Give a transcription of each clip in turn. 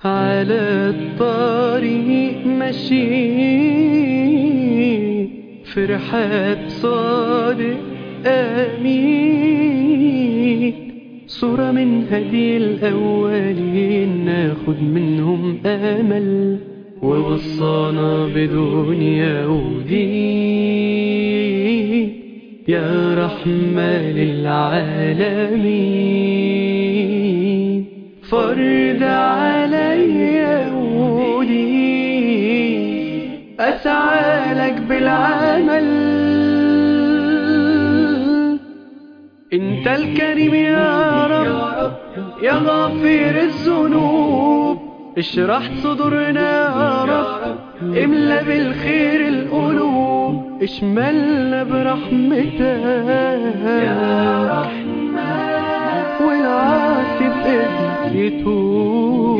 على الطريق ماشي في رحاب صادق آمين صورة من هدي الأولين ناخد منهم أمل ووصانا بدنيا ودين يا رحمة للعالمين فرد عليا ودي أسعى لك بالعمل انت الكريم يا رب يا غفير الذنوب اشرح صدورنا يا رب املا بالخير القلوب اشملنا برحمتك يا رحمن والعاصي بإذنك يتوب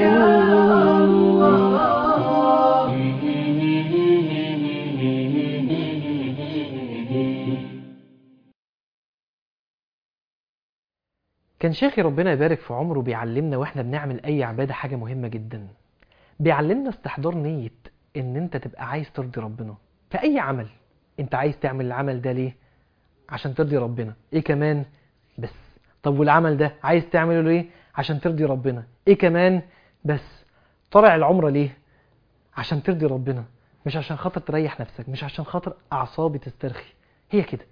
كان شيخي ربنا يبارك في عمره بيعلمنا واحنا بنعمل اي عبادة حاجة مهمة جدا بيعلمنا استحضار نية ان انت تبقى عايز ترضي ربنا في اي عمل انت عايز تعمل العمل ده ليه عشان ترضي ربنا ايه كمان بس طب والعمل ده عايز تعمله ليه عشان ترضي ربنا ايه كمان بس طالع العمرة ليه عشان ترضي ربنا مش عشان خاطر تريح نفسك مش عشان خاطر اعصابي تسترخي هي كده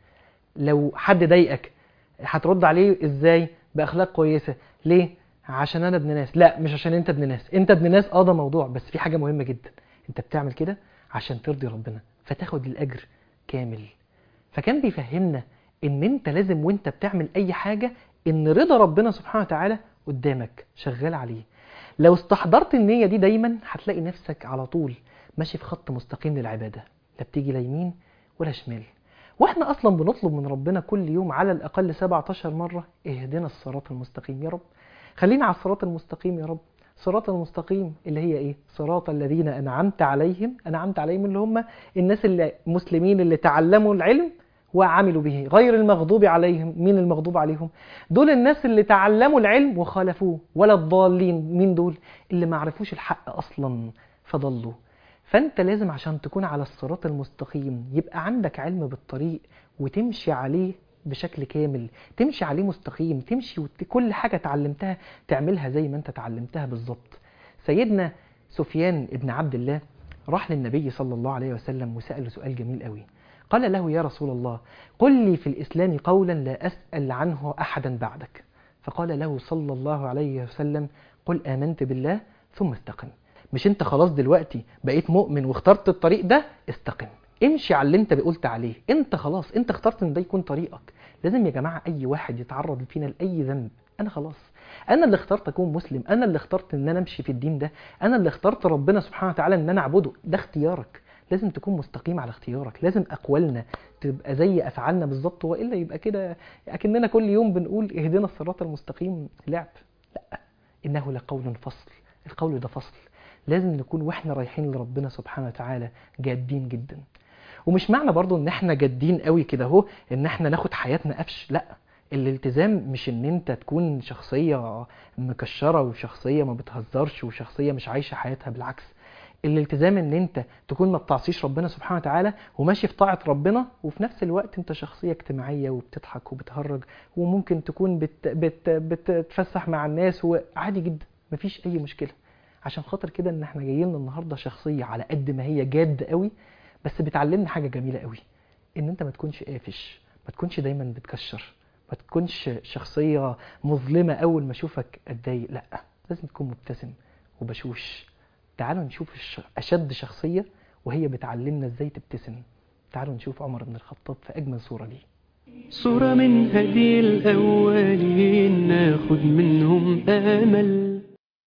لو حد ضايقك هترد عليه ازاي باخلاق كويسه ليه عشان انا ابن ناس لا مش عشان انت ابن ناس انت ابن ناس اه ده موضوع بس في حاجه مهمه جدا انت بتعمل كده عشان ترضي ربنا فتاخد الاجر كامل فكان بيفهمنا ان انت لازم وانت بتعمل اي حاجه ان رضا ربنا سبحانه وتعالى قدامك شغال عليه لو استحضرت النيه دي دايما هتلاقي نفسك على طول ماشي في خط مستقيم للعباده لا بتيجي لا يمين ولا شمال واحنا اصلا بنطلب من ربنا كل يوم على الاقل 17 مره اهدنا الصراط المستقيم يا رب خلينا على الصراط المستقيم يا رب صراط المستقيم اللي هي ايه صراط الذين انعمت عليهم انعمت عليهم اللي هم الناس اللي مسلمين اللي تعلموا العلم وعملوا به غير المغضوب عليهم مين المغضوب عليهم دول الناس اللي تعلموا العلم وخالفوه ولا الضالين مين دول اللي ما عرفوش الحق اصلا فضلوا فانت لازم عشان تكون على الصراط المستقيم يبقى عندك علم بالطريق وتمشي عليه بشكل كامل تمشي عليه مستقيم تمشي وكل حاجة تعلمتها تعملها زي ما انت تعلمتها بالظبط سيدنا سفيان ابن عبد الله راح للنبي صلى الله عليه وسلم وسأله سؤال جميل قوي قال له يا رسول الله قل لي في الإسلام قولا لا أسأل عنه أحدا بعدك فقال له صلى الله عليه وسلم قل آمنت بالله ثم استقم مش انت خلاص دلوقتي بقيت مؤمن واخترت الطريق ده استقم امشي على اللي انت قلت عليه انت خلاص انت اخترت ان ده يكون طريقك لازم يا جماعة اي واحد يتعرض فينا لأي ذنب انا خلاص انا اللي اخترت اكون مسلم انا اللي اخترت ان انا امشي في الدين ده انا اللي اخترت ربنا سبحانه وتعالى ان انا اعبده ده اختيارك لازم تكون مستقيم على اختيارك لازم اقوالنا تبقى زي افعالنا بالظبط والا يبقى كده اكننا كل يوم بنقول اهدنا الصراط المستقيم لعب لا انه لقول فصل القول ده فصل لازم نكون واحنا رايحين لربنا سبحانه وتعالى جادين جدا ومش معنى برضو ان احنا جادين قوي كده اهو ان احنا ناخد حياتنا قفش لا الالتزام مش ان انت تكون شخصية مكشرة وشخصية ما بتهزرش وشخصية مش عايشة حياتها بالعكس الالتزام ان انت تكون ما بتعصيش ربنا سبحانه وتعالى وماشي في طاعة ربنا وفي نفس الوقت انت شخصية اجتماعية وبتضحك وبتهرج وممكن تكون بت بت بتتفسح مع الناس وعادي جدا مفيش اي مشكلة عشان خاطر كده ان احنا جايين النهارده شخصيه على قد ما هي جاد قوي بس بتعلمنا حاجه جميله قوي ان انت ما تكونش قافش ما تكونش دايما بتكشر ما تكونش شخصيه مظلمه اول ما اشوفك اتضايق لا لازم تكون مبتسم وبشوش تعالوا نشوف الش... اشد شخصيه وهي بتعلمنا ازاي تبتسم تعالوا نشوف عمر بن الخطاب في اجمل صوره ليه صورة من هدي الأولين ناخد منهم أمل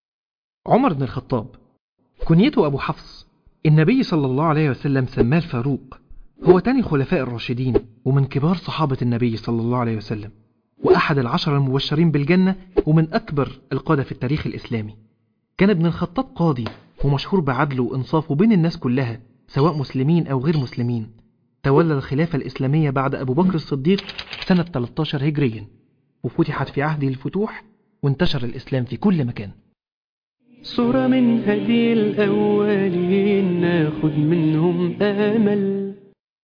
عمر بن الخطاب كنيته أبو حفص النبي صلى الله عليه وسلم سماه الفاروق هو تاني خلفاء الراشدين ومن كبار صحابة النبي صلى الله عليه وسلم وأحد العشر المبشرين بالجنة ومن أكبر القادة في التاريخ الإسلامي كان ابن الخطاب قاضي ومشهور بعدله وإنصافه بين الناس كلها سواء مسلمين أو غير مسلمين تولى الخلافة الإسلامية بعد أبو بكر الصديق سنة 13 هجريا وفتحت في عهده الفتوح وانتشر الإسلام في كل مكان صورة من هدي الأولين ناخد منهم أمل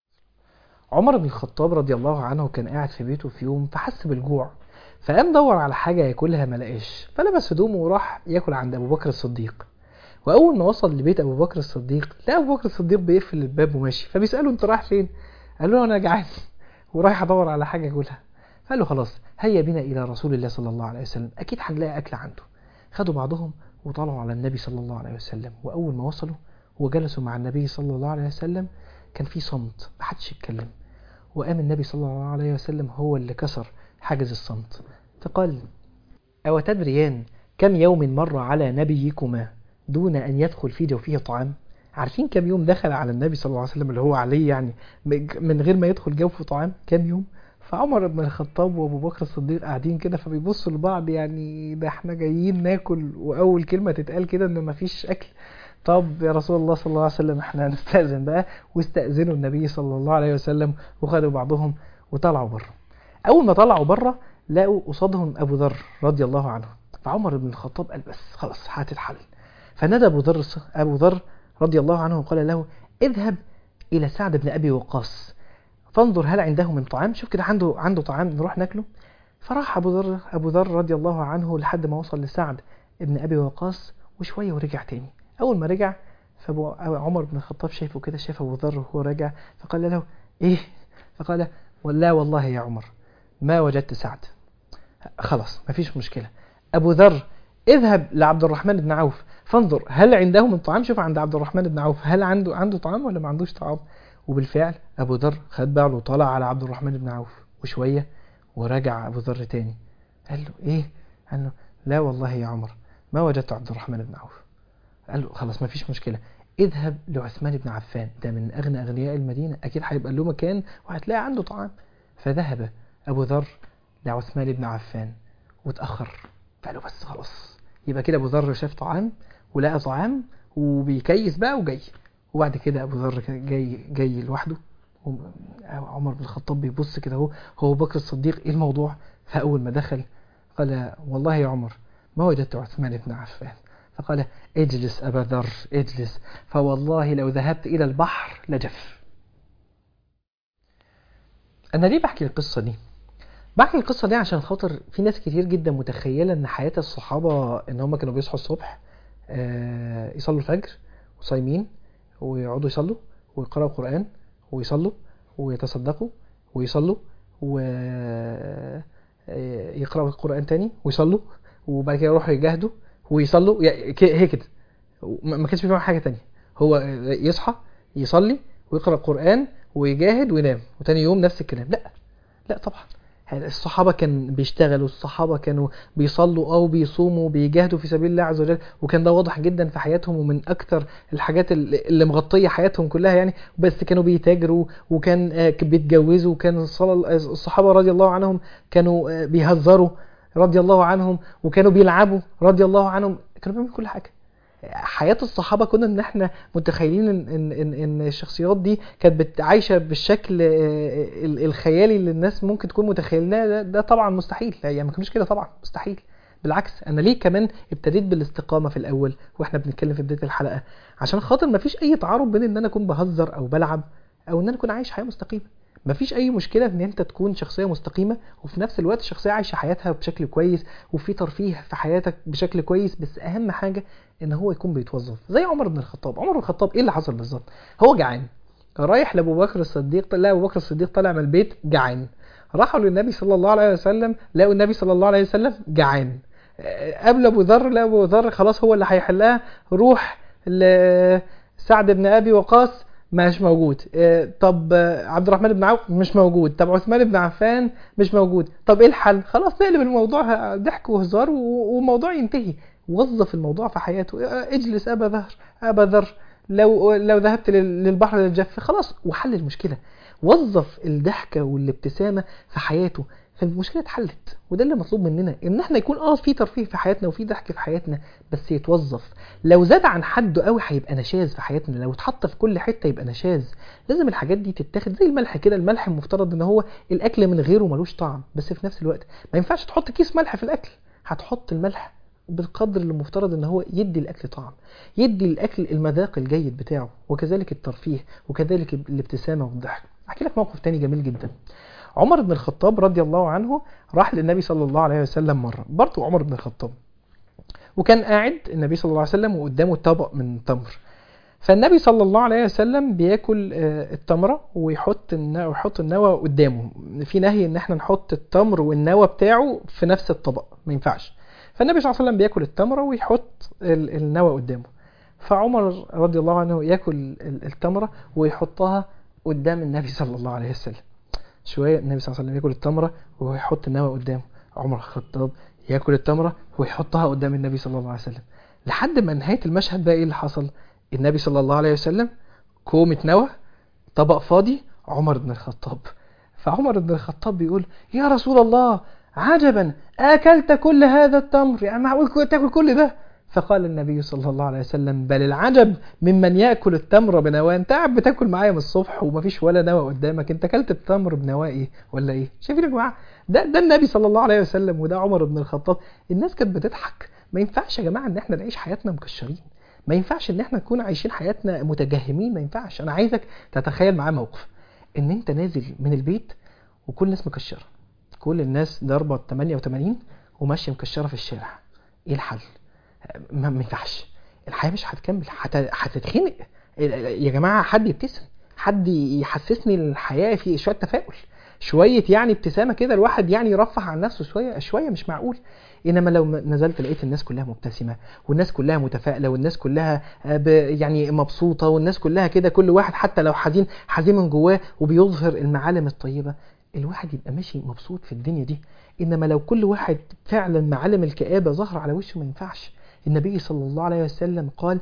عمر بن الخطاب رضي الله عنه كان قاعد في بيته في يوم فحس بالجوع فقام دور على حاجة ياكلها ما لقاش فلبس هدومه وراح ياكل عند أبو بكر الصديق وأول ما وصل لبيت أبو بكر الصديق لقى أبو بكر الصديق بيقفل الباب وماشي فبيسأله أنت رايح فين؟ قال له أنا جعان ورايح أدور على حاجة أكلها فقال له خلاص هيا بنا إلى رسول الله صلى الله عليه وسلم أكيد هنلاقي أكل عنده خدوا بعضهم وطلعوا على النبي صلى الله عليه وسلم وأول ما وصلوا وجلسوا مع النبي صلى الله عليه وسلم كان في صمت محدش يتكلم وقام النبي صلى الله عليه وسلم هو اللي كسر حاجز الصمت فقال أو تدريان كم يوم مر على نبيكما دون أن يدخل في جوفه طعام عارفين كم يوم دخل على النبي صلى الله عليه وسلم اللي هو عليه يعني من غير ما يدخل جوفه طعام كم يوم فعمر بن الخطاب وابو بكر الصديق قاعدين كده فبيبصوا لبعض يعني ده احنا جايين ناكل واول كلمه تتقال كده ان مفيش اكل طب يا رسول الله صلى الله عليه وسلم احنا هنستأذن بقى واستأذنوا النبي صلى الله عليه وسلم وخدوا بعضهم وطلعوا بره اول ما طلعوا بره لقوا قصادهم ابو ذر رضي الله عنه فعمر بن الخطاب قال بس خلاص هتتحل فنادى ابو ذر ابو ذر رضي الله عنه وقال له اذهب الى سعد بن ابي وقاص فانظر هل عنده من طعام شوف كده عنده عنده طعام نروح ناكله فراح ابو ذر ابو ذر رضي الله عنه لحد ما وصل لسعد ابن ابي وقاص وشويه ورجع تاني اول ما رجع فابو عمر بن الخطاب شايفه كده شاف ابو ذر وهو راجع فقال له ايه فقال ولا والله يا عمر ما وجدت سعد خلاص مفيش مشكله ابو ذر اذهب لعبد الرحمن بن عوف فانظر هل عنده من طعام شوف عند عبد الرحمن بن عوف هل عنده عنده طعام ولا ما عندوش طعام وبالفعل ابو ذر خد بعضه وطلع على عبد الرحمن بن عوف وشويه ورجع ابو ذر تاني قال له ايه قال له لا والله يا عمر ما وجدت عبد الرحمن بن عوف قال له خلاص ما فيش مشكله اذهب لعثمان بن عفان ده من اغنى اغنياء المدينه اكيد هيبقى له مكان وهتلاقي عنده طعام فذهب ابو ذر لعثمان بن عفان وتاخر فقال له بس خلاص يبقى كده ابو ذر شاف طعام ولقى طعام وبيكيس بقى وجاي وبعد كده ابو ذر جاي جاي لوحده عمر بن الخطاب بيبص كده اهو هو بكر الصديق ايه الموضوع فاول ما دخل قال والله يا عمر ما وجدت عثمان بن عفان فقال اجلس ابا ذر اجلس فوالله لو ذهبت الى البحر لجف انا ليه بحكي القصه دي بحكي القصه دي عشان خاطر في ناس كتير جدا متخيله ان حياه الصحابه ان هم كانوا بيصحوا الصبح آه يصلوا الفجر وصايمين ويقعدوا يصلوا ويقرأوا قرآن ويصلوا ويتصدقوا ويصلوا ويقرأوا القرآن تاني ويصلوا وبعد كده يروحوا يجاهدوا ويصلوا هي كده ما كانش بيعمل حاجة تانية هو يصحى يصلي ويقرأ القرآن ويجاهد وينام وتاني يوم نفس الكلام لا لا طبعا الصحابة كان بيشتغلوا الصحابة كانوا بيصلوا أو بيصوموا بيجاهدوا في سبيل الله عز وجل وكان ده واضح جدا في حياتهم ومن أكتر الحاجات اللي مغطية حياتهم كلها يعني بس كانوا بيتاجروا وكان بيتجوزوا وكان الصحابة رضي الله عنهم كانوا بيهزروا رضي الله عنهم وكانوا بيلعبوا رضي الله عنهم كانوا بيعملوا كل حاجة حياة الصحابة كنا ان احنا متخيلين ان, إن, إن, إن الشخصيات دي كانت عايشة بالشكل الخيالي اللي الناس ممكن تكون متخيلناه ده, ده طبعا مستحيل يعني ما كانوش كده طبعا مستحيل بالعكس انا ليه كمان ابتديت بالاستقامة في الاول واحنا بنتكلم في بداية الحلقة عشان خاطر ما فيش اي تعارض بين ان انا اكون بهزر او بلعب او ان انا اكون عايش حياة مستقيمة مفيش اي مشكله ان انت تكون شخصيه مستقيمه وفي نفس الوقت شخصيه عايشه حياتها بشكل كويس وفي ترفيه في حياتك بشكل كويس بس اهم حاجه ان هو يكون بيتوظف زي عمر بن الخطاب عمر بن الخطاب ايه اللي حصل بالظبط هو جعان رايح لابو بكر الصديق لا ابو بكر الصديق طالع من البيت جعان راحوا للنبي صلى الله عليه وسلم لقوا النبي صلى الله عليه وسلم جعان قبل ابو ذر لا ابو ذر خلاص هو اللي هيحلها روح لسعد بن ابي وقاص مش موجود طب عبد الرحمن بن عوف مش موجود طب عثمان بن عفان مش موجود طب ايه الحل خلاص نقلب الموضوع ضحك وهزار وموضوع ينتهي وظف الموضوع في حياته اجلس ابا ذر ابا ذر لو لو ذهبت للبحر للجف خلاص وحل المشكله وظف الضحكه والابتسامه في حياته فالمشكله اتحلت وده اللي مطلوب مننا ان احنا يكون اه في ترفيه في حياتنا وفي ضحك في حياتنا بس يتوظف لو زاد عن حده قوي هيبقى نشاز في حياتنا لو اتحط في كل حته يبقى نشاز لازم الحاجات دي تتاخد زي الملح كده الملح المفترض ان هو الاكل من غيره ملوش طعم بس في نفس الوقت ما ينفعش تحط كيس ملح في الاكل هتحط الملح بالقدر اللي مفترض ان هو يدي الاكل طعم يدي الاكل المذاق الجيد بتاعه وكذلك الترفيه وكذلك الابتسامه والضحك احكي لك موقف تاني جميل جدا عمر بن الخطاب رضي الله عنه راح للنبي صلى الله عليه وسلم مره برضه عمر بن الخطاب وكان قاعد النبي صلى الله عليه وسلم وقدامه طبق من تمر فالنبي صلى الله عليه وسلم بياكل آه، التمره ويحط النوى ويحط النوى قدامه في نهي ان احنا نحط التمر والنوى بتاعه في نفس الطبق ما ينفعش فالنبي صلى الله عليه وسلم بياكل التمره ويحط ال- النوى قدامه فعمر رضي الله عنه ياكل ال- التمره ويحطها قدام النبي صلى الله عليه وسلم شويه النبي صلى الله عليه وسلم ياكل التمره ويحط النوى قدامه عمر الخطاب ياكل التمره ويحطها قدام النبي صلى الله عليه وسلم لحد ما نهايه المشهد بقى ايه اللي حصل النبي صلى الله عليه وسلم كومة نوى طبق فاضي عمر بن الخطاب فعمر بن الخطاب بيقول يا رسول الله عجبا أكلت كل هذا التمر يعني معقول تاكل كل ده فقال النبي صلى الله عليه وسلم بل العجب ممن ياكل التمر بنواه انت قاعد بتاكل معايا من الصبح ومفيش ولا نوى قدامك انت اكلت التمر بنواه ايه ولا ايه شايفين يا جماعه ده ده النبي صلى الله عليه وسلم وده عمر بن الخطاب الناس كانت بتضحك ما ينفعش يا جماعه ان احنا نعيش حياتنا مكشرين ما ينفعش ان احنا نكون عايشين حياتنا متجهمين ما ينفعش انا عايزك تتخيل معايا موقف ان انت نازل من البيت وكل الناس مكشره كل الناس ضربه 88 وماشيه مكشره في الشارع ايه الحل ما ما ينفعش الحياه مش هتكمل هت- هتتخنق يا جماعه حد يبتسم حد يحسسني ان الحياه في شويه تفاؤل شويه يعني ابتسامه كده الواحد يعني يرفه عن نفسه شويه شويه مش معقول انما لو نزلت لقيت الناس كلها مبتسمه والناس كلها متفائله والناس كلها آه، ب- يعني مبسوطه والناس كلها كده كل واحد حتى لو حزين حزين من جواه وبيظهر المعالم الطيبه الواحد يبقى ماشي مبسوط في الدنيا دي انما لو كل واحد فعلا معالم الكآبه ظاهره على وشه ما ينفعش النبي صلى الله عليه وسلم قال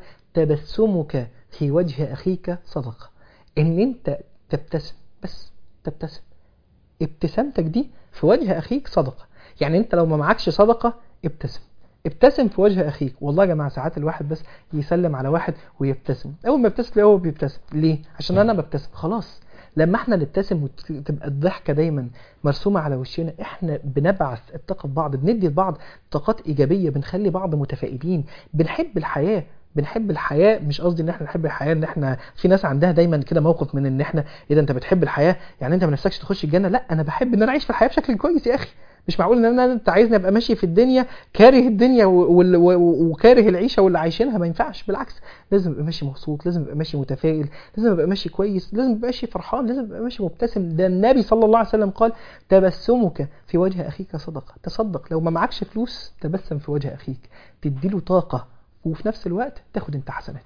تبسمك في وجه اخيك صدقه ان انت تبتسم بس تبتسم ابتسامتك دي في وجه اخيك صدقه يعني انت لو ما معكش صدقه ابتسم ابتسم في وجه اخيك والله يا جماعه ساعات الواحد بس يسلم على واحد ويبتسم اول ما يبتسم تلاقيه هو بيبتسم ليه عشان انا ببتسم خلاص لما احنا نبتسم وتبقى الضحكه دايما مرسومه على وشنا احنا بنبعث الطاقه في بعض بندي لبعض طاقات ايجابيه بنخلي بعض متفائلين بنحب الحياه بنحب الحياه مش قصدي ان احنا نحب الحياه ان احنا في ناس عندها دايما كده موقف من ان احنا اذا انت بتحب الحياه يعني انت ما نفسكش تخش الجنه لا انا بحب ان انا اعيش في الحياه بشكل كويس يا اخي مش معقول ان انا انت عايزني ابقى ماشي في الدنيا كاره الدنيا و- وال- و- وكاره العيشه واللي عايشينها ما ينفعش بالعكس لازم ابقى ماشي مبسوط لازم ابقى ماشي متفائل لازم ابقى ماشي كويس لازم ابقى ماشي فرحان لازم ابقى ماشي مبتسم ده النبي صلى الله عليه وسلم قال تبسمك في وجه اخيك صدقه تصدق لو ما معكش فلوس تبسم في وجه اخيك تديله طاقه وفي نفس الوقت تاخد انت حسنات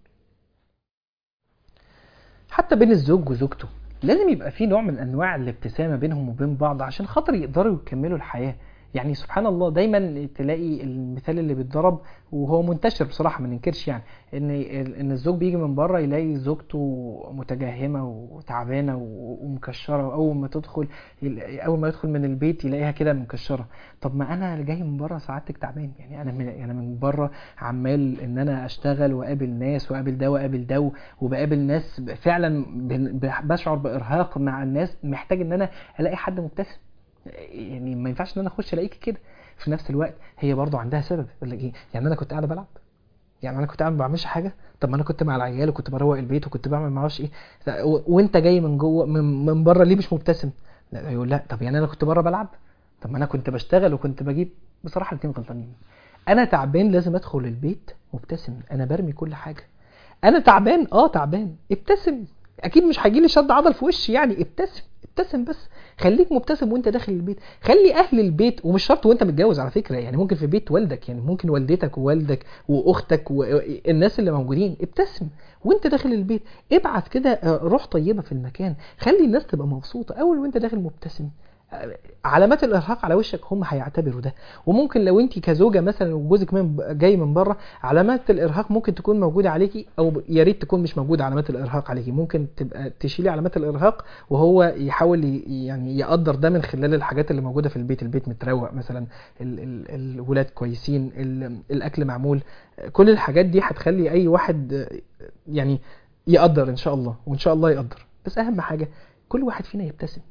حتى بين الزوج وزوجته لازم يبقى في نوع من انواع الابتسامه بينهم وبين بعض عشان خاطر يقدروا يكملوا الحياه يعني سبحان الله دايما تلاقي المثال اللي بيتضرب وهو منتشر بصراحه ما ننكرش يعني ان ان الزوج بيجي من بره يلاقي زوجته متجهمه وتعبانه ومكشره واول ما تدخل اول ما يدخل من البيت يلاقيها كده مكشره طب ما انا جاي من بره سعادتك تعبان يعني انا من انا من بره عمال ان انا اشتغل واقابل ناس واقابل ده واقابل ده وبقابل ناس فعلا بشعر بارهاق مع الناس محتاج ان انا الاقي حد مبتسم يعني ما ينفعش ان انا اخش الاقيك كده في نفس الوقت هي برضو عندها سبب يقول لك ايه يعني انا كنت قاعده بلعب يعني انا كنت قاعد ما بعملش حاجه طب ما انا كنت مع العيال وكنت بروق البيت وكنت بعمل ما اعرفش ايه وانت جاي من جوه من, من بره ليه مش مبتسم لا يقول لا طب يعني انا كنت بره بلعب طب ما انا كنت بشتغل وكنت بجيب بصراحه الاثنين غلطانين انا تعبان لازم ادخل البيت مبتسم انا برمي كل حاجه انا تعبان اه تعبان ابتسم اكيد مش هيجي لي شد عضل في وشي يعني ابتسم ابتسم بس خليك مبتسم وانت داخل البيت خلي اهل البيت ومش شرط وانت متجوز على فكره يعني ممكن في بيت والدك يعني ممكن والدتك ووالدك واختك والناس اللي موجودين ابتسم وانت داخل البيت ابعت كده روح طيبه في المكان خلي الناس تبقى مبسوطه اول وانت داخل مبتسم علامات الارهاق على وشك هم هيعتبروا ده وممكن لو انت كزوجه مثلا وجوزك من جاي من بره علامات الارهاق ممكن تكون موجوده عليكي او يا ريت تكون مش موجوده علامات الارهاق عليكي ممكن تبقى تشيلي علامات الارهاق وهو يحاول يعني يقدر ده من خلال الحاجات اللي موجوده في البيت البيت متروق مثلا ال ال الولاد كويسين الاكل معمول كل الحاجات دي هتخلي اي واحد يعني يقدر ان شاء الله وان شاء الله يقدر بس اهم حاجه كل واحد فينا يبتسم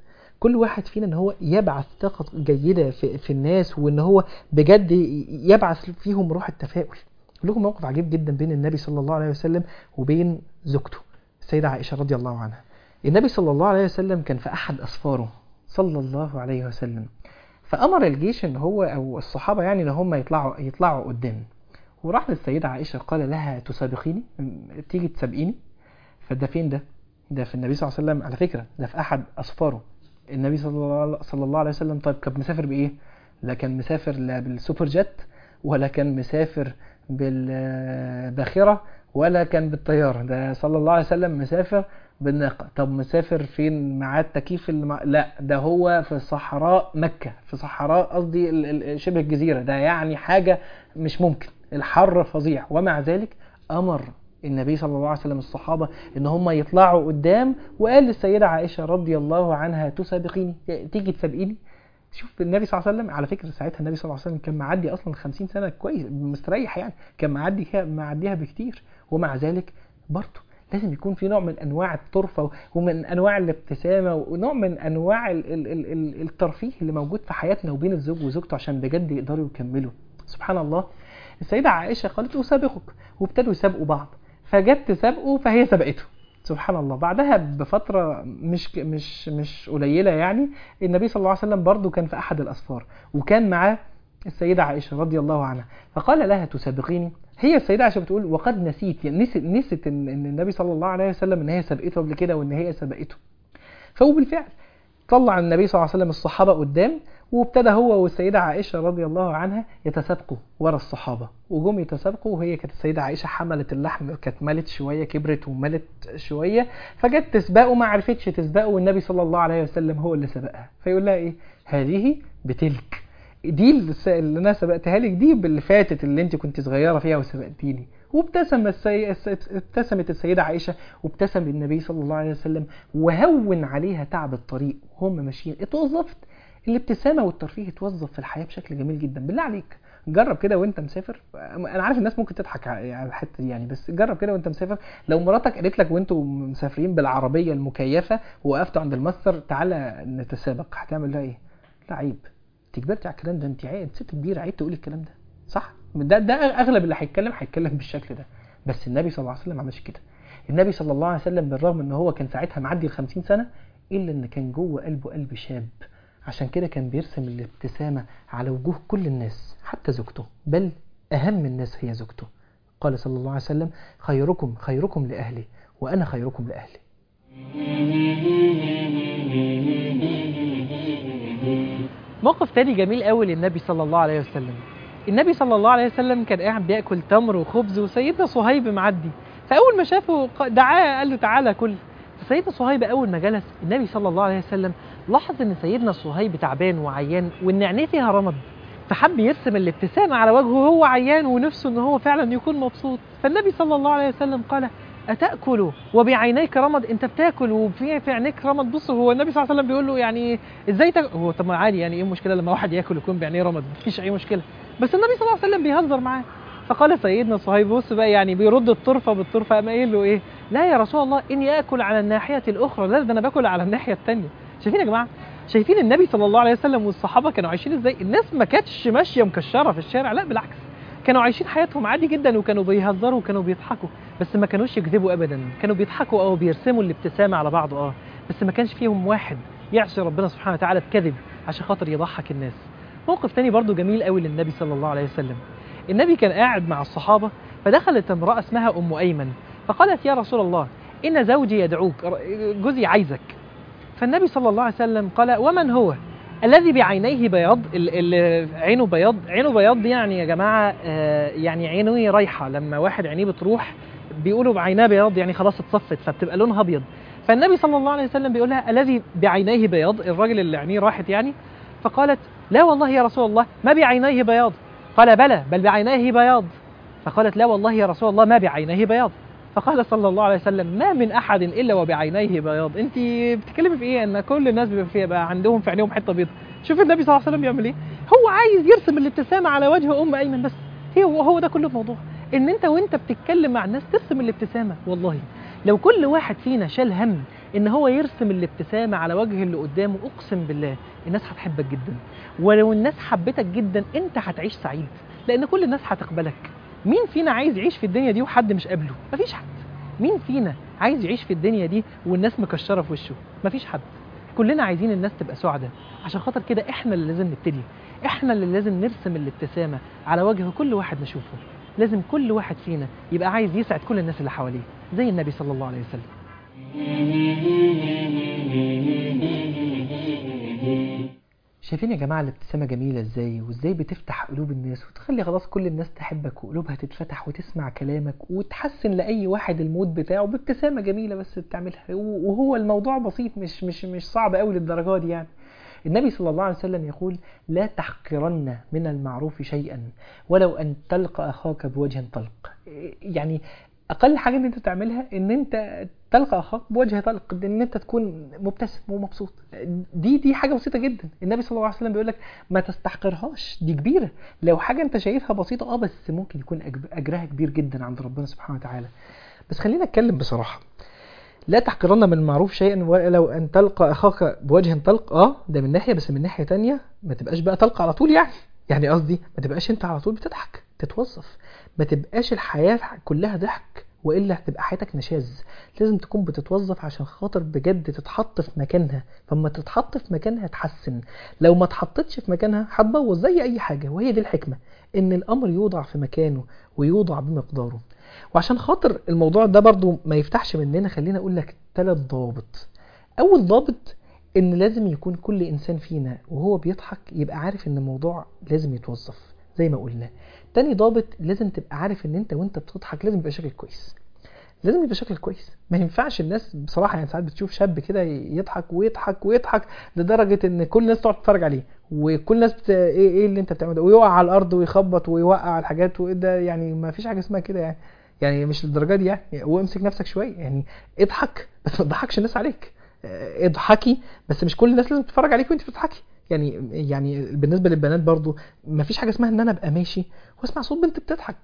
كل واحد فينا ان هو يبعث طاقه جيده في, في الناس وان هو بجد ي- يبعث فيهم روح التفاؤل أقول لكم موقف عجيب جدا بين النبي صلى الله عليه وسلم وبين زوجته السيده عائشه رضي الله عنها النبي صلى الله عليه وسلم كان في احد اسفاره صلى الله عليه وسلم فامر الجيش ان هو او الصحابه يعني ان هم يطلعوا يطلعوا قدام وراح للسيده عائشه قال لها تسابقيني تيجي تسابقيني فده فين ده ده في النبي صلى الله عليه وسلم على فكره ده في احد اسفاره النبي صلى الله صلى الله عليه وسلم طيب كان مسافر بايه لا كان مسافر لا بالسوبر جيت ولا كان مسافر بالباخره ولا كان بالطياره ده صلى الله عليه وسلم مسافر بالناقه طب مسافر فين معاه التكييف اللي مع... لا ده هو في صحراء مكه في صحراء قصدي ال- ال- شبه الجزيره ده يعني حاجه مش ممكن الحر فظيع ومع ذلك امر النبي صلى الله عليه وسلم الصحابه ان هم يطلعوا قدام وقال للسيده عائشه رضي الله عنها تسابقيني تيجي تسابقيني شوف النبي صلى الله عليه وسلم على فكره ساعتها النبي صلى الله عليه وسلم كان معدي اصلا 50 سنه كويس مستريح يعني كان معدي كده- معديها بكتير ومع ذلك برضه لازم يكون في نوع من انواع الطرفه ومن انواع الابتسامه ونوع من انواع ال- ال- ال- ال- الترفيه اللي موجود في حياتنا وبين الزوج وزوجته عشان بجد يقدروا يكملوا سبحان الله السيده عائشه قالت اسابقك وابتدوا يسابقوا بعض فجت تسابقه فهي سبقته سبحان الله بعدها بفترة مش مش مش قليلة يعني النبي صلى الله عليه وسلم برضو كان في أحد الأسفار وكان معاه السيدة عائشة رضي الله عنها فقال لها تسابقيني هي السيدة عائشة بتقول وقد نسيت يعني نسيت نسيت إن إن النبي صلى الله عليه وسلم إن هي سبقته قبل كده وإن هي سبقته فهو بالفعل طلع النبي صلى الله عليه وسلم الصحابة قدام وابتدى هو والسيدة عائشة رضي الله عنها يتسابقوا ورا الصحابة وجم يتسابقوا وهي كانت السيدة عائشة حملت اللحم كانت ملت شوية كبرت وملت شوية فجت تسبقه ما عرفتش تسبقه والنبي صلى الله عليه وسلم هو اللي سبقها فيقول لها ايه هذه بتلك دي الس- اللي انا سبقتها لك دي باللي فاتت اللي انت كنت صغيره فيها وسبقتيني وابتسم السي... الس- ابتسمت السيده عائشه وابتسم النبي صلى الله عليه وسلم وهون عليها تعب الطريق وهم ماشيين اتوظفت الابتسامه والترفيه اتوظف في الحياه بشكل جميل جدا بالله عليك جرب كده وانت مسافر انا عارف الناس ممكن تضحك على الحته دي يعني بس جرب كده وانت مسافر لو مراتك قالت لك وانتوا مسافرين بالعربيه المكيفه وقفتوا عند الماستر تعالى نتسابق هتعمل لها ايه؟ لا عيب انت كبرتي على الكلام ده انت عيب ست كبيره عيب تقولي الكلام ده صح ده ده اغلب اللي هيتكلم هيتكلم بالشكل ده بس النبي صلى الله عليه وسلم ما عملش كده النبي صلى الله عليه وسلم بالرغم ان هو كان ساعتها معدي ال 50 سنه الا ان كان جوه قلبه قلب شاب عشان كده كان بيرسم الابتسامه على وجوه كل الناس حتى زوجته بل اهم الناس هي زوجته قال صلى الله عليه وسلم خيركم خيركم لاهلي وانا خيركم لاهلي موقف تاني جميل قوي للنبي صلى الله عليه وسلم النبي صلى الله عليه وسلم كان قاعد بياكل تمر وخبز وسيدنا صهيب معدي فاول ما شافه ق- دعاه قال له تعالى كل فسيدنا صهيب اول ما جلس النبي صلى الله عليه وسلم لاحظ ان سيدنا صهيب تعبان وعيان وان عينيه فيها رمد فحب يرسم الابتسامه على وجهه وهو عيان ونفسه ان هو فعلا يكون مبسوط فالنبي صلى الله عليه وسلم قال أتأكل وبعينيك رمد أنت بتاكل وفي في عينيك رمد بص هو النبي صلى الله عليه وسلم بيقول له يعني إزاي تاكل هو طب ما عادي يعني إيه المشكلة لما واحد ياكل يكون بعينيه رمد مفيش أي مشكلة بس النبي صلى الله عليه وسلم بيهزر معاه فقال سيدنا صهيب بص بقى يعني بيرد الطرفة بالطرفة قام قايل له إيه لا يا رسول الله إني آكل على الناحية الأخرى لا ده أنا باكل على الناحية الثانية شايفين يا جماعة شايفين النبي صلى الله عليه وسلم والصحابة كانوا عايشين إزاي الناس ما كانتش ماشية مكشرة في الشارع لا بالعكس كانوا عايشين حياتهم عادي جدا وكانوا بيهزروا وكانوا بيضحكوا بس ما كانوش يكذبوا ابدا كانوا بيضحكوا اه وبيرسموا الابتسامه على بعض اه بس ما كانش فيهم واحد يعصي ربنا سبحانه وتعالى بكذب عشان خاطر يضحك الناس موقف تاني برضو جميل قوي للنبي صلى الله عليه وسلم النبي كان قاعد مع الصحابه فدخلت امراه اسمها ام ايمن فقالت يا رسول الله ان زوجي يدعوك جوزي عايزك فالنبي صلى الله عليه وسلم قال ومن هو الذي بعينيه بياض اللي عينه بياض عينه بياض دي يعني يا جماعه آه، يعني عينه رايحه لما واحد عينيه بتروح بيقولوا بعيناه بياض يعني خلاص اتصفت فبتبقى لونها ابيض فالنبي صلى الله عليه وسلم بيقول لها الذي بعينيه بياض الراجل اللي عينيه راحت يعني فقالت لا والله يا رسول الله ما بعينيه بياض قال بلى بل بعينيه بياض فقالت لا والله يا رسول الله ما بعينيه بياض فقال صلى الله عليه وسلم ما من احد الا وبعينيه بياض انت بتتكلمي في ايه ان كل الناس بيبقى فيها بقى عندهم في عينيهم حته بيض شوف النبي صلى الله عليه وسلم بيعمل ايه هو عايز يرسم الابتسامه على وجه ام ايمن بس هو هو ده كل الموضوع ان انت وانت بتتكلم مع الناس ترسم الابتسامه والله لو كل واحد فينا شال هم ان هو يرسم الابتسامه على وجه اللي قدامه اقسم بالله الناس هتحبك جدا ولو الناس حبتك جدا انت هتعيش سعيد لان كل الناس هتقبلك مين فينا عايز يعيش في الدنيا دي وحد مش قابله مفيش حد مين فينا عايز يعيش في الدنيا دي والناس مكشره في وشه مفيش حد كلنا عايزين الناس تبقى سعداء عشان خاطر كده احنا اللي لازم نبتدي احنا اللي لازم نرسم الابتسامه على وجه كل واحد نشوفه لازم كل واحد فينا يبقى عايز يسعد كل الناس اللي حواليه زي النبي صلى الله عليه وسلم شايفين يا جماعة الابتسامة جميلة ازاي وازاي بتفتح قلوب الناس وتخلي خلاص كل الناس تحبك وقلوبها تتفتح وتسمع كلامك وتحسن لأي واحد المود بتاعه بابتسامة جميلة بس بتعملها وهو الموضوع بسيط مش مش مش صعب قوي للدرجة دي يعني النبي صلى الله عليه وسلم يقول لا تحقرن من المعروف شيئا ولو أن تلقى أخاك بوجه طلق يعني اقل حاجه ان انت تعملها ان انت تلقى اخاك بوجه طلق ان انت تكون مبتسم ومبسوط دي دي حاجه بسيطه جدا النبي صلى الله عليه وسلم بيقول لك ما تستحقرهاش دي كبيره لو حاجه انت شايفها بسيطه اه بس ممكن يكون اجرها كبير جدا عند ربنا سبحانه وتعالى بس خلينا نتكلم بصراحه لا تحقرن من المعروف شيئا ولو ان تلقى اخاك بوجه طلق اه ده من ناحيه بس من ناحيه تانية ما تبقاش بقى تلقى على طول يعني يعني قصدي ما تبقاش انت على طول بتضحك تتوظف ما تبقاش الحياه كلها ضحك والا هتبقى حياتك نشاز لازم تكون بتتوظف عشان خاطر بجد تتحط في مكانها فلما تتحط في مكانها تحسن لو ما اتحطتش في مكانها هتبوظ زي اي حاجه وهي دي الحكمه ان الامر يوضع في مكانه ويوضع بمقداره وعشان خاطر الموضوع ده برضو ما يفتحش مننا خلينا اقول لك ثلاث ضوابط اول ضابط ان لازم يكون كل انسان فينا وهو بيضحك يبقى عارف ان الموضوع لازم يتوظف زي ما قلنا تاني ضابط لازم تبقى عارف ان انت وانت بتضحك لازم يبقى شكلك كويس لازم يبقى شكلك كويس ما ينفعش الناس بصراحه يعني ساعات بتشوف شاب كده يضحك ويضحك ويضحك لدرجه ان كل الناس تقعد تتفرج عليه وكل الناس بت... ايه ايه اللي انت بتعمله ده ويقع على الارض ويخبط ويوقع الحاجات وايه ده يعني ما فيش حاجه اسمها كده يعني يعني مش للدرجه دي يعني وامسك نفسك شويه يعني اضحك بس ما تضحكش الناس عليك اضحكي بس مش كل الناس لازم تتفرج عليك وانت بتضحكي يعني يعني بالنسبه للبنات برضو ما فيش حاجه اسمها ان انا ابقى ماشي واسمع صوت بنت بتضحك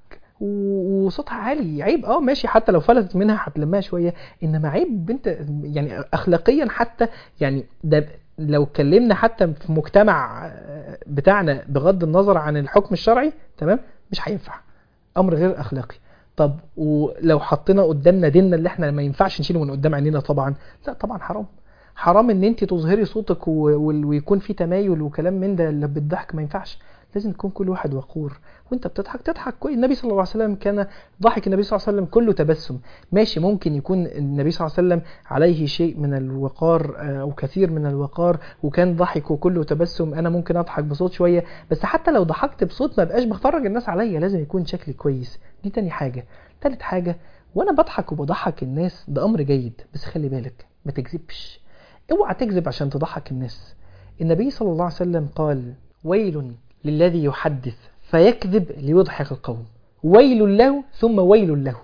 وصوتها عالي عيب اه ماشي حتى لو فلتت منها هتلمها شويه انما عيب بنت يعني اخلاقيا حتى يعني ده لو اتكلمنا حتى في مجتمع بتاعنا بغض النظر عن الحكم الشرعي تمام مش هينفع امر غير اخلاقي طب ولو حطينا قدامنا ديننا اللي احنا ما ينفعش نشيله من قدام عينينا طبعا لا طبعا حرام حرام ان انت تظهري صوتك ويكون في تمايل وكلام من ده اللي بالضحك ما ينفعش لازم يكون كل واحد وقور وانت بتضحك تضحك كويس النبي صلى الله عليه وسلم كان ضحك النبي صلى الله عليه وسلم كله تبسم ماشي ممكن يكون النبي صلى الله عليه وسلم عليه شيء من الوقار او كثير من الوقار وكان ضحك وكله تبسم انا ممكن اضحك بصوت شويه بس حتى لو ضحكت بصوت ما بقاش بفرج الناس عليا لازم يكون شكلي كويس دي تاني حاجه تالت حاجه وانا بضحك وبضحك الناس ده امر جيد بس خلي بالك ما تكذبش اوعى تكذب عشان تضحك الناس النبي صلى الله عليه وسلم قال ويل للذي يحدث فيكذب ليضحك القوم ويل له ثم ويل له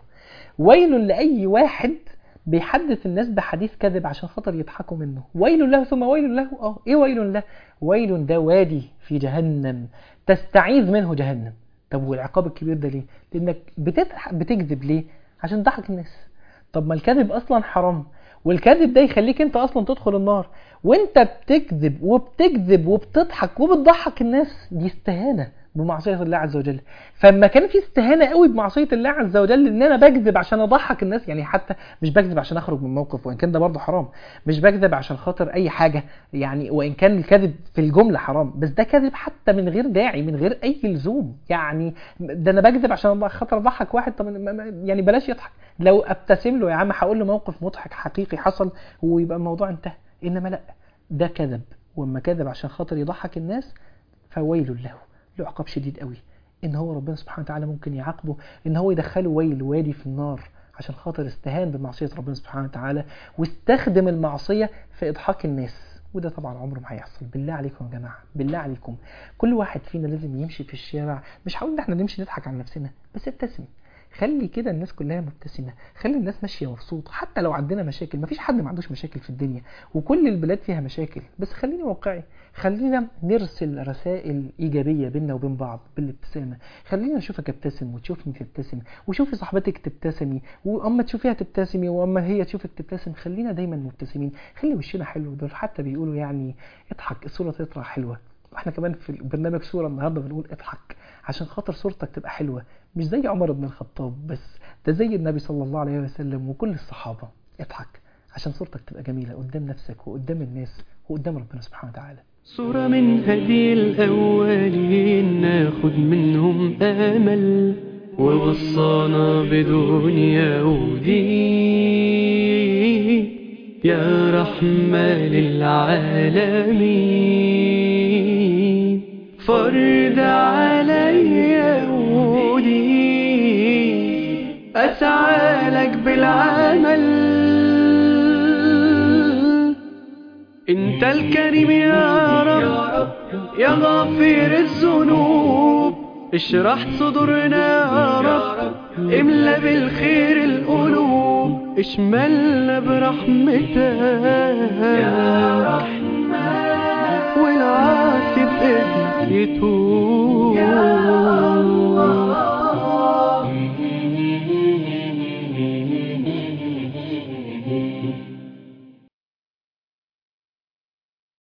ويل لأي واحد بيحدث الناس بحديث كذب عشان خاطر يضحكوا منه ويل له ثم ويل له اه ايه ويل له ويل ده وادي في جهنم تستعيذ منه جهنم طب والعقاب الكبير ده ليه لانك بتضحك بتكذب ليه عشان تضحك الناس طب ما الكذب اصلا حرام والكذب ده يخليك انت اصلا تدخل النار وانت بتكذب وبتكذب وبتضحك وبتضحك الناس دي استهانه بمعصيه الله عز وجل فلما كان في استهانه قوي بمعصيه الله عز وجل ان انا بكذب عشان اضحك الناس يعني حتى مش بكذب عشان اخرج من موقف وان كان ده برضه حرام مش بكذب عشان خاطر اي حاجه يعني وان كان الكذب في الجمله حرام بس ده كذب حتى من غير داعي من غير اي لزوم يعني ده انا بكذب عشان خاطر اضحك واحد طب يعني بلاش يضحك لو ابتسم له يا عم هقول له موقف مضحك حقيقي حصل ويبقى الموضوع انتهى انما لا ده كذب واما كذب عشان خاطر يضحك الناس فويل له له عقاب شديد قوي ان هو ربنا سبحانه وتعالى ممكن يعاقبه ان هو يدخله ويل وادي في النار عشان خاطر استهان بمعصيه ربنا سبحانه وتعالى واستخدم المعصيه في اضحاك الناس وده طبعا عمره ما هيحصل بالله عليكم يا جماعه بالله عليكم كل واحد فينا لازم يمشي في الشارع مش هقول ان احنا نمشي نضحك على نفسنا بس ابتسم خلي كده الناس كلها مبتسمه خلي الناس ماشيه مبسوطه حتى لو عندنا مشاكل مفيش حد ما عندوش مشاكل في الدنيا وكل البلاد فيها مشاكل بس خليني واقعي خلينا نرسل رسائل ايجابيه بيننا وبين بعض بالابتسامه خلينا نشوفك ابتسم وتشوفني تبتسم وشوفي صاحبتك تبتسمي واما تشوفيها تبتسمي واما هي تشوفك تبتسم خلينا دايما مبتسمين خلي وشنا حلو دول حتى بيقولوا يعني اضحك الصوره تطلع حلوه واحنا كمان في البرنامج صوره النهارده بنقول اضحك عشان خاطر صورتك تبقى حلوه مش زي عمر بن الخطاب بس ده زي النبي صلى الله عليه وسلم وكل الصحابه اضحك عشان صورتك تبقى جميله قدام نفسك وقدام الناس وقدام ربنا سبحانه وتعالى صورة من هدي الأولين ناخد منهم أمل ووصانا بدنيا ودين يا رحمة للعالمين فرد علي ودين أسعى لك بالعمل انت الكريم يا رب يا غافر الذنوب اشرح صدورنا يا رب املا بالخير القلوب اشملنا برحمتك يا رحمن والعاصي بإذنك يتوب يا الله